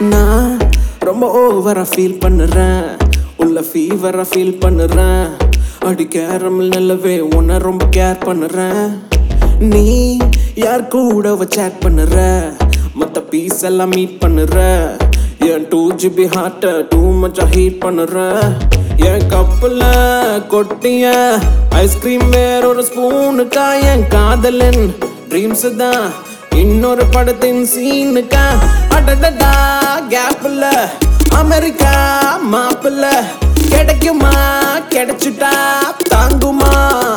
நான் ரொம்ப ஓவரா ஃபீல் பண்ணுறேன் உள்ள ஃபீவரா ஃபீல் பண்ணுறேன் அடி கேரமல் நிலவே உன்னை ரொம்ப கேர் பண்ணுறேன் நீ யார் கூட சேட் பண்ணுற மற்ற பீஸ் எல்லாம் மீட் பண்ணுற என் டூ ஜிபி ஹார்ட்டை டூ மச்சா ஹீட் பண்ணுற என் கப்பில் கொட்டிய ஐஸ்கிரீம் வேற ஒரு ஸ்பூனுக்கா என் காதலன் ட்ரீம்ஸ் தான் இன்னொரு படத்தின் சீனுக்கா அடடடா கேப்ல அமெரிக்கா மாப்பிள்ள கிடைக்குமா கிடைச்சுட்டா தாங்குமா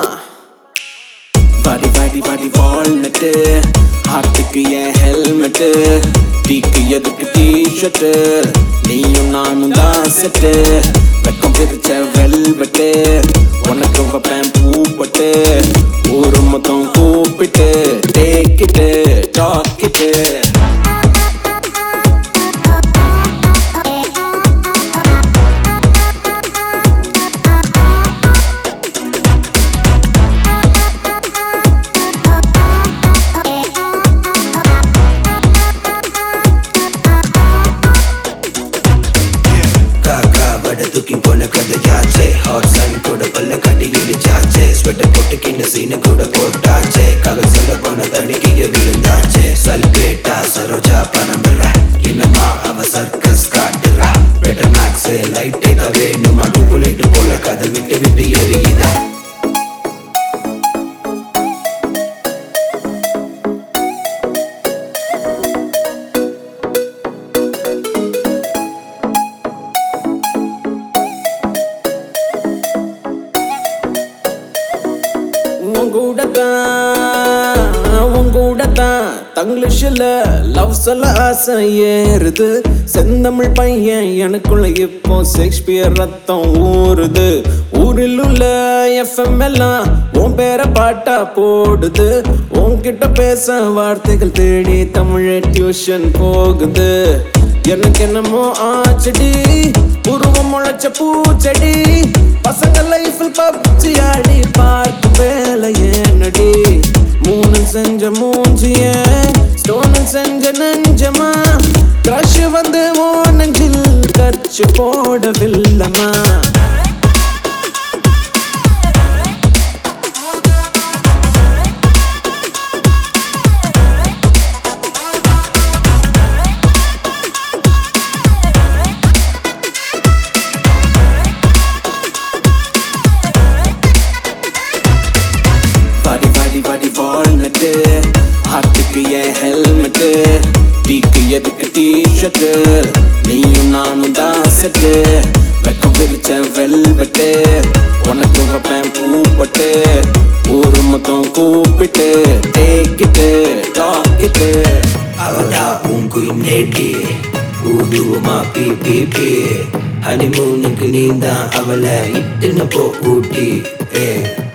வாடி வாடி வாடி வால்நட்டு ஹார்ட்டுக்கு என் ஹெல்மெட்டு டீக்கு எதுக்கு டிஷர்ட்டு நீயும் நானும் தான் செட்டு வெக்கம் பிரிச்ச வெல்வெட்டு உனக்கு வைப்பேன் பூப்பட்டு ஊரு மொத்தம் கூப்பிட்டு டேக்கிட்டு டாக்கிட்டு காக்கா வட தூக்கி போன கதையாச்சே ஹாட் சன் கூட பல்ல கட்டி இடிச்சாச்சே ஸ்வெட்டர் போட்டுக்கின்னு சீனு கூட போட்டாச்சே கதை சொல்ல போன தடுக்கிய விழுந்தாச்சே சல்பேட்டா சரோஜா பணமில்ல இன்னமா அவ சர்க்கஸ் காட்டுறா பெட்டர் மேக்ஸ் லைட்டே தான் வேணுமா டூப்புலேட்டு போல கதை விட்டு விட்டு எரியுதா உன் கூட தான் உன் கூட தான் தங்கிலீஷில் லவ் சொல்ல ஆசை ஏறுது செந்தமிழ் பையன் எனக்குள்ள இப்போ ஷேக்ஸ்பியர் ரத்தம் ஊறுது ஊரில் உள்ள எஃப்எம் எல்லாம் உன் பேரை பாட்டா போடுது உன்கிட்ட பேச வார்த்தைகள் தேடி தமிழ் டியூஷன் போகுது எனக்கு என்னமோ ஆச்சடி உருவம் முளைச்ச பூச்செடி பசங்க லைஃபில் பப்ஜி ஆடி பார்க்க வேலை ஏனடி மூணு செஞ்ச மூஞ்சிய ஸ்டோனு செஞ்ச நெஞ்சமா க்ரஷ் வந்து ஓ நெஞ்சில் கச்சு போடவில்லமா வாடி வாடி வாடி வால்நட்டு ஹார்ட்டுக்கு என் ஹெல்மெட்டு டீக்கு எதுக்கு டிஷர்ட்டு நீயும் நானும் தான் செட்டு வெக்கம் பிரிச்ச வெல்வெட்டு உனக்கு வைப்பேன் பூப்பட்டு ஊரு மொத்தம் கூப்பிட்டு டேக்கிட்டு டாக்கிட்டு அவளா உன் குயின் நேட்டி ஊடுவமா பி பி பி ஹனிமூனுக்கு நீ தான் அவளை இட்டுன்னு போ ஊட்டி ஏ